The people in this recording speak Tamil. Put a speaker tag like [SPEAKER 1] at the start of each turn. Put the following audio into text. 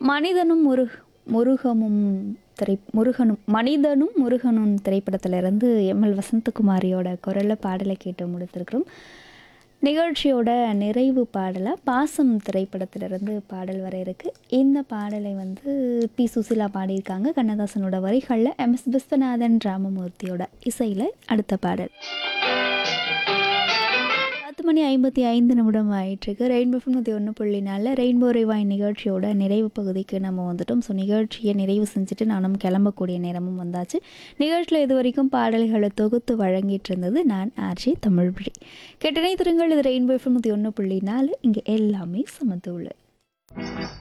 [SPEAKER 1] மனிதனும் முரு முருகமும் திரை முருகனும் மனிதனும் முருகனும் திரைப்படத்திலிருந்து எம்எல் வசந்தகுமாரியோட குரலில் பாடலை கேட்டு முடித்திருக்கிறோம் நிகழ்ச்சியோட நிறைவு பாடலாக பாசம் திரைப்படத்திலிருந்து பாடல் வர இருக்கு இந்த பாடலை வந்து பி சுசிலா பாடியிருக்காங்க கண்ணதாசனோட வரிகளில் எம்எஸ் விஸ்வநாதன் ராமமூர்த்தியோட இசையில் அடுத்த பாடல் பத்து மணி ஐம்பத்தி ஐந்து நிமிடம் ஆயிட்டுருக்கு ரெயின்போ தொண்ணூற்றி ஒன்று புள்ளி நாலில் ரெயின்போ ரிவாய் நிகழ்ச்சியோட நிறைவு பகுதிக்கு நம்ம வந்துட்டோம் ஸோ நிகழ்ச்சியை நிறைவு செஞ்சுட்டு நானும் கிளம்பக்கூடிய நேரமும் வந்தாச்சு நிகழ்ச்சியில் இது வரைக்கும் பாடல்களை தொகுத்து வழங்கிட்டு இருந்தது நான் ஆர்ஜி தமிழ்மொழி கேட்டனை திருங்கள் இது ரெயின்போ தொண்ணூற்றி ஒன்று புள்ளி நாலு இங்கே எல்லாமே சமத்து உள்ளது